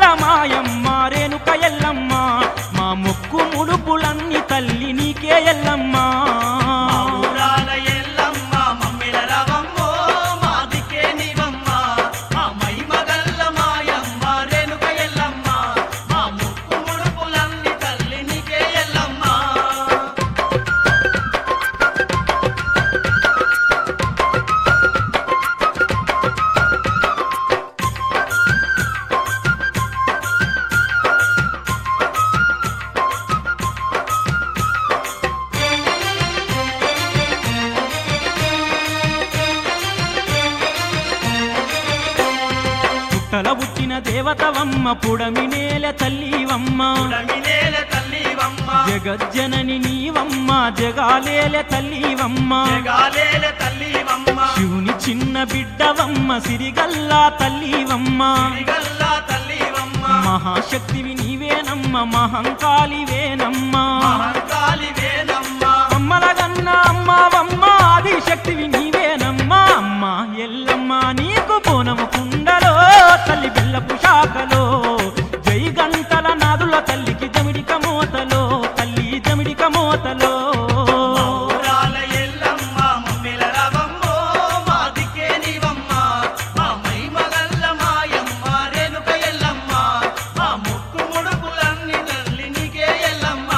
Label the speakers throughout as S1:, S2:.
S1: మాయమ్మ రేణుక ఎల్లమ్మ మా మొక్కు ముడుపులన్నీ తల్లి నీకే ఎల్లమ్మ
S2: మా ఊరాల ఎల్లమ్మ మమ్మిల రవమ్మో మాదికే నీవమ్మ మా మహిమగల్ల మాయమ్మ రేణుక ఎల్లమ్మ మా ముక్కు ముడుపులన్నీ తల్లి నీకే ఎల్లమ్మ
S1: పుట్టల పుట్టిన దేవతవమ్మ పుడమి నేల తల్లివమ్మ
S2: పుడమినేల తల్లివమ్మ
S1: జగజ్జనని నీవమ్మ జగాలేల తల్లివమ్మ
S2: జగాలేల తల్లివమ్మ
S1: శివుని చిన్న బిడ్డవమ్మ సిరిగల్లా తల్లివమ్మ
S2: సిరిగల్ల తల్లివమ్మ
S1: మహాశక్తివి నీవేనమ్మ మహంకాళివేనమ్మ
S2: మహంకాళివేనమ్మ
S1: అమ్మలగన్న అమ్మవమ్మ ఆది శక్తివి నీవేనమ్మ అమ్మ ఎల్లమ్మ నీకు బోనము కుండలో తల్లి బెల్లపు శాఖలో జై గంటల నాదుల తల్లికి జమిడిక మోతలో తల్లి జమిడిక మోతలో
S2: ఊరాల ఎల్లమ్మ మమ్మిల రవమ్మో మాదికే నీవమ్మ మా మహిమగల్ల మాయమ్మ రేణుక ఎల్లమ్మ మా ముక్కు ముడుపులన్నీ తల్లి నీకే ఎల్లమ్మ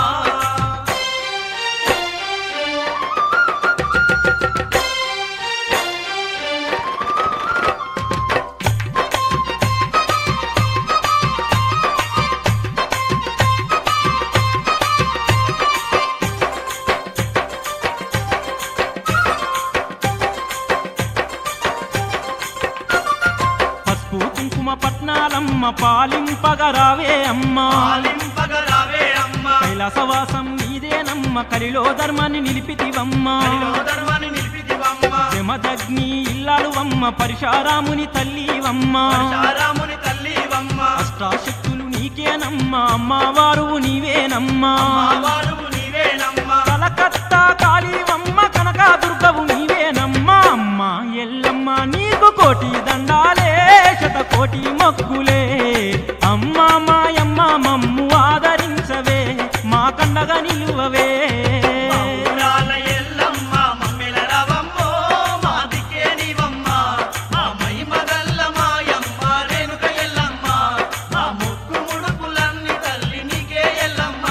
S1: పసుపు కుంకుమ పట్నాలమ్మ పాలింపగరావే అమ్మా
S2: పాలింపగరావే అమ్మ
S1: కైలాసవాసం నీదేనమ్మ కలిలో ధర్మాన్ని నిలిపితివమ్మా
S2: హరిలో ధర్మాన్ని నిలిపిదివమ్మ
S1: జమదగ్ని ఇల్లాలువమ్మ పరిశారాముని తల్లివమ్మ
S2: పరశురాముని తల్లివమ్మ
S1: అష్టాశక్తులు నీకేనమ్మ అమ్మవారు నీవేనమ్మా
S2: మావారు నీవేనమ్మ
S1: కలకత్తా కాళీవమ్మ కనక దుర్గవు నీవేనమ్మా అమ్మ ఎల్లమ్మ నీకు కోటి దండాలే శత కోటి మొక్కులే అమ్మ మాయమ్మ మమ్ము ఆదరించవే మా కండగా నిలువవే
S2: మా ఊరాల ఎల్లమ్మ మమ్మిల రవమ్మో మాదికే నీవమ్మ మా మహిమగల్ల మాయమ్మ రేణుక ఎల్లమ్మ మా ముక్కు ముడుపులన్నీ తల్లి నీకే ఎల్లమ్మ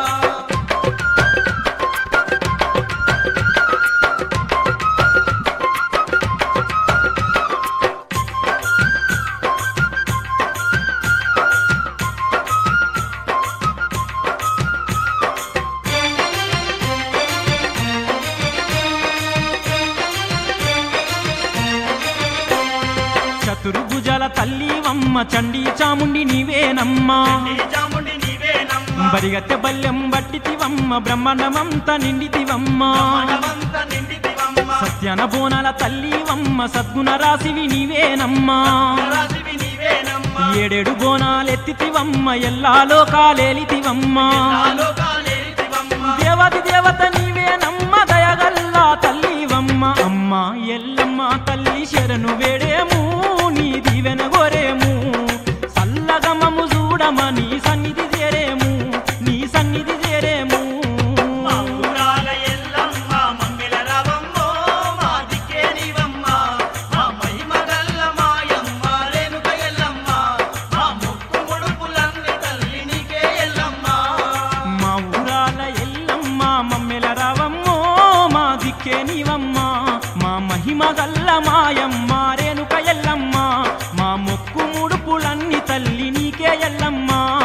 S1: చతుర్భుజల తల్లివమ్మ చండీ చాముండి నీవేనమ్మా
S2: నీ చాముండి నీవేనమ్మ
S1: బరిగత్తె బల్లెం బట్టితివమ్మ బ్రహ్మాండమంత నిండితివమ్మ
S2: మనమంత నిండితివమ్మ
S1: సత్యన బోనాల తల్లివమ్మ సద్గుణ రాశివి నీవేనమ్మా
S2: రాశివి నీవేనమ్మ
S1: ఏడేడు బోనాలెత్తితివమ్మ ఎల్లా లోకాలేలితివమ్మ
S2: నాలోకాలేరితివమ్మ
S1: దేవతి దేవత నీవేనమ్మ దయగల్లా తల్లివమ్మ అమ్మ ఎల్లమ్మ తల్లి శరణు వేడేము నీ దీవెన గోరేము సల్లగమము చూడమని సన్నిధి చేరేము నీ సన్నిధి చేరేము
S2: మా ఊరాల ఎల్లమ్మ మమ్మిల రవమ్మో మాదికే నీవమ్మ మా మహిమగల్ల మాయమ్మ రేణుక ఎల్లమ్మ మా ముక్కు ముడుపులన్నీ తల్లి నీకే ఎల్లమ్మ
S1: మా ఊరాల ఎల్లమ్మ మమ్మెల రావమ్మో మా దిక్కే నీవమ్మ మా మహిమ గల్ల మాయమ్మ రేణుక ఎల్లమ్మ మా మొక్కు ముడుపులన్నీ తల్లి నీకే ఎల్లమ్మ